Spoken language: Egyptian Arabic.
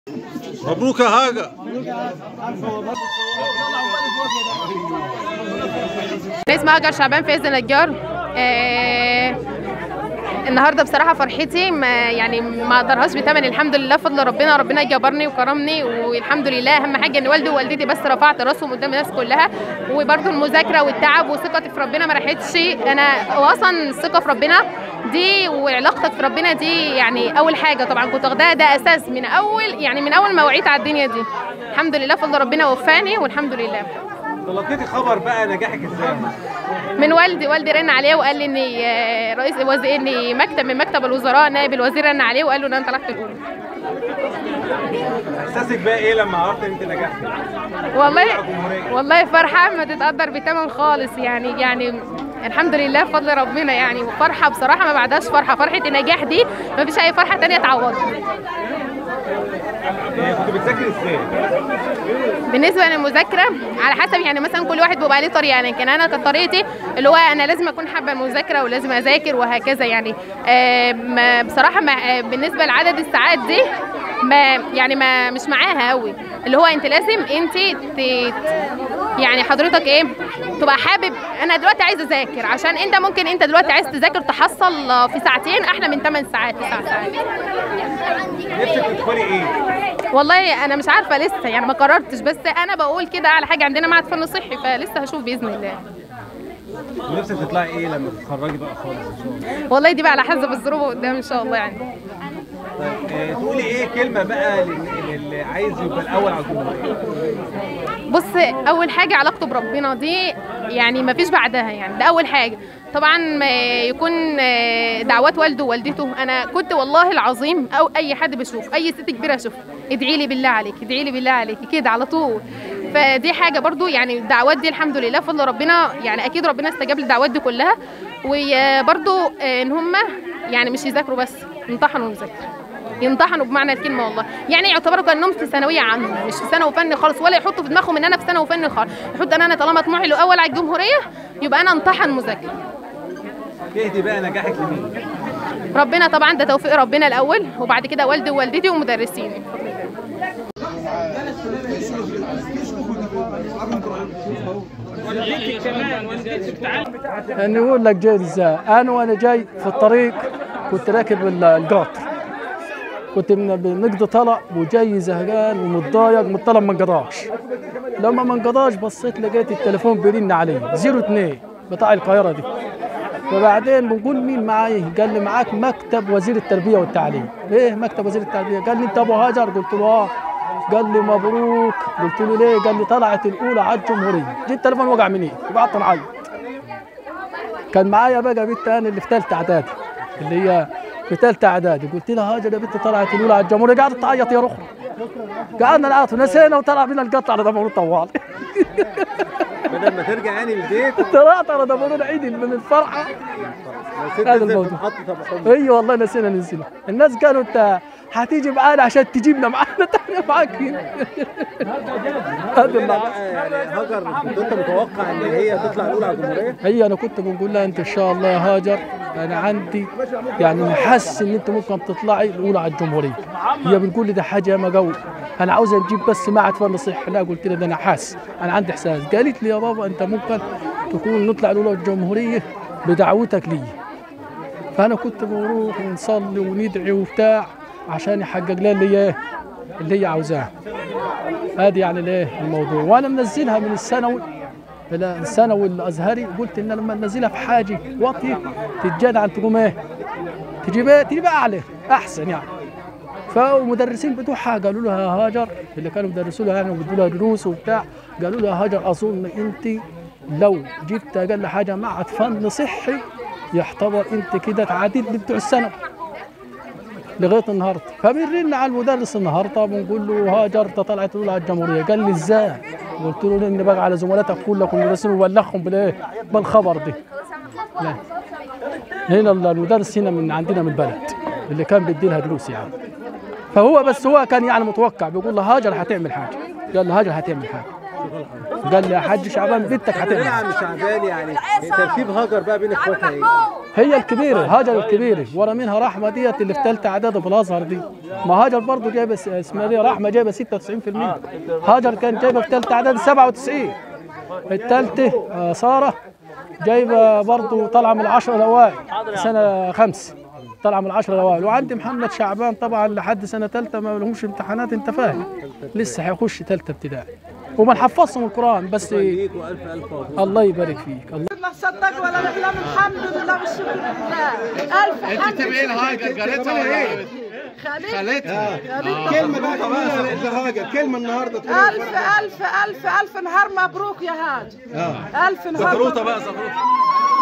مبروك يا هاجر أنا اسمي هاجر شعبان فايز النجار آه النهارده بصراحه فرحتي ما يعني ما اقدرهاش بثمن الحمد لله فضل ربنا ربنا جبرني وكرمني والحمد لله اهم حاجه ان والدي ووالدتي بس رفعت راسهم قدام الناس كلها وبرده المذاكره والتعب وثقتي في ربنا ما راحتش انا واصلا الثقه في ربنا دي وعلاقتك في ربنا دي يعني اول حاجه طبعا كنت واخداها ده اساس من اول يعني من اول ما وعيت على الدنيا دي الحمد لله فضل ربنا وفاني والحمد لله تلقيتي خبر بقى نجاحك ازاي؟ من والدي والدي رن عليه وقال لي ان آه، رئيس وزير ان مكتب من مكتب الوزراء نائب الوزير رن عليه وقال له ان انا طلعت الاولى احساسك بقى ايه لما عرفت ان انت نجحتي؟ والله جمهورية. والله فرحه ما تتقدر بثمن خالص يعني يعني الحمد لله بفضل ربنا يعني وفرحه بصراحه ما بعدهاش فرحه فرحه النجاح دي ما فيش اي فرحه تانية تعوضها إيه كنت بتذاكري ازاي؟ بالنسبه للمذاكره على حسب يعني مثلا كل واحد بيبقى ليه طريقه يعني كان انا كانت طريقتي اللي هو انا لازم اكون حابه المذاكره ولازم اذاكر وهكذا يعني آه، ما- بصراحه ما آه، بالنسبه لعدد الساعات دي ما يعني ما مش معاها قوي اللي هو انت لازم انت ت- يعني حضرتك ايه تبقى حابب انا دلوقتي عايزه اذاكر عشان انت ممكن انت دلوقتي عايز تذاكر تحصل آه، في ساعتين احلى من 8 ساعات 9 ساعات نفسك تدخلي ايه؟ والله انا مش عارفه لسه يعني ما قررتش بس انا بقول كده على حاجه عندنا معهد فن صحي فلسه هشوف باذن الله نفسك تطلعي ايه لما تتخرجي بقى خالص ان شاء الله؟ والله دي بقى على حسب الظروف قدام ان شاء الله يعني طيب إيه تقولي ايه كلمه بقى لل- للي عايز يبقى الاول على الجمهوريه؟ بص اول حاجه علاقته بربنا دي يعني ما فيش بعدها يعني ده اول حاجه طبعا ما يكون آه، دعوات والده ووالدته انا كنت والله العظيم او اي حد بشوف اي ست كبيره اشوف ادعي لي بالله عليك ادعي لي بالله عليك كده على طول فدي حاجه برضو يعني الدعوات دي الحمد لله فضل ربنا يعني اكيد ربنا استجاب للدعوات دي كلها وبرضو آه، ان هم يعني مش يذاكروا بس يمتحنوا ويذاكروا يمتحنوا بمعنى الكلمه والله يعني يعتبروا كانهم في ثانويه عامه مش في ثانوي فني خالص ولا يحطوا في دماغهم ان انا في ثانوي فني خالص يحط ان انا طالما طموحي الاول على الجمهوريه يبقى انا امتحن مذاكره تهدي بقى نجاحك لمين؟ ربنا طبعا ده توفيق ربنا الاول وبعد كده والدي ووالدتي ومدرسيني ان يقول لك جاي ازاي انا وانا جاي في الطريق كنت راكب ال- القطر كنت من- بنقضي طلع وجاي زهقان ومتضايق من الطلب ما انقضاش لما ما انقضاش بصيت لقيت التليفون بيرن علي 02 بتاع القاهره دي فبعدين بنقول مين معايا قال لي معاك مكتب وزير التربيه والتعليم ايه مكتب وزير التربيه قال لي انت ابو هاجر قلت له اه قال لي مبروك قلت له ليه قال لي طلعت الاولى على الجمهوريه جيت التليفون وقع مني وقعدت نعيط كان معايا بقى بنت انا اللي في ثالثه اعدادي اللي هي في ثالثه اعدادي قلت لها هاجر يا بنت طلعت الاولى على الجمهوريه قعدت تعيط يا رخرة قعدنا نعيط ونسينا وطلع بينا القطع على دمر طوال بدل ما ترجع يعني البيت طلعت على دمر عيد من الفرحه لو ست هذا تنزل الموضوع. تتحط طب اي والله نسينا ننزلها الناس قالوا انت هتيجي معانا عشان تجيبنا معانا تاني معاك هنا هذا اللي هنا حصل. بقى يعني هاجر كنت انت متوقع ان هي تطلع الاولى على الجمهوريه؟ هي انا كنت بنقول لها انت ان شاء الله يا هاجر انا عندي يعني محس ان انت ممكن تطلعي الاولى على الجمهوريه هي بتقول لي ده حاجه ما قوي انا عاوزه نجيب بس معهد فن صحي لا قلت لها ده انا حاس انا عندي احساس قالت لي يا بابا انت ممكن تكون نطلع الاولى على الجمهوريه بدعوتك لي فانا كنت بروح ونصلي وندعي وبتاع عشان يحقق لها اللي هي اللي هي عاوزاه هذه يعني الايه الموضوع وانا منزلها من الثانوي الى الثانوي الازهري قلت ان لما ننزلها في حاجه واطيه تتجدع تقوم ايه تجيب ايه تجيب اعلى احسن يعني فالمدرسين بتوعها قالوا لها يا هاجر اللي كانوا بيدرسوا لها يعني وبيدوا لها دروس وبتاع قالوا لها يا هاجر اظن انت لو جبت اقل حاجه معهد فن صحي يعتبر انت كده تعادلت بتوع الثانوي لغايه النهارده فبنرن على المدرس النهارده بنقول له هاجر انت طلعت الاولى على الجمهوريه قال لي ازاي؟ قلت له لان بقى على زملاتك كلكم المدرسين وبلغهم بالايه؟ بالخبر ده لا هنا المدرس هنا من عندنا من البلد اللي كان بيدي لها دروس يعني فهو بس هو كان يعني متوقع بيقول له هاجر هتعمل حاجه قال له هاجر هتعمل حاجه قال لي يا حاج شعبان بنتك ايه هتعمل يا حاجه عم شعبان يعني ترتيب هاجر بقى بين اخواتها ايه؟ هي الكبيره هاجر الكبيره ورا منها رحمه ديت اللي في ثالثه اعداد في الازهر دي ما هاجر برضه جايبه س- اسمها دي رحمه جايبه 96% هاجر كان جايبه في ثالثه اعداد 97 الثالثه آه، ساره جايبه برضه طالعه من العشره الاوائل سنه خمس طالعه من العشره الاوائل وعندي محمد شعبان طبعا لحد سنه ثالثه ما لهمش امتحانات انت فاهم لسه هيخش ثالثه ابتدائي وبنحفظهم القران بس والف الف مبروك الله يبارك فيك الله لا صدق ولا نحلم الحمد لله والشكر لله الف حمد تبقى الهاجر قالتها ولا خالد خالتها كلمة بقى تقولها لهاجر كلمة النهاردة تقولها الف الف الف الف نهار مبروك يا هاج الف نهار زغروطه مبروك. بقى زغروطه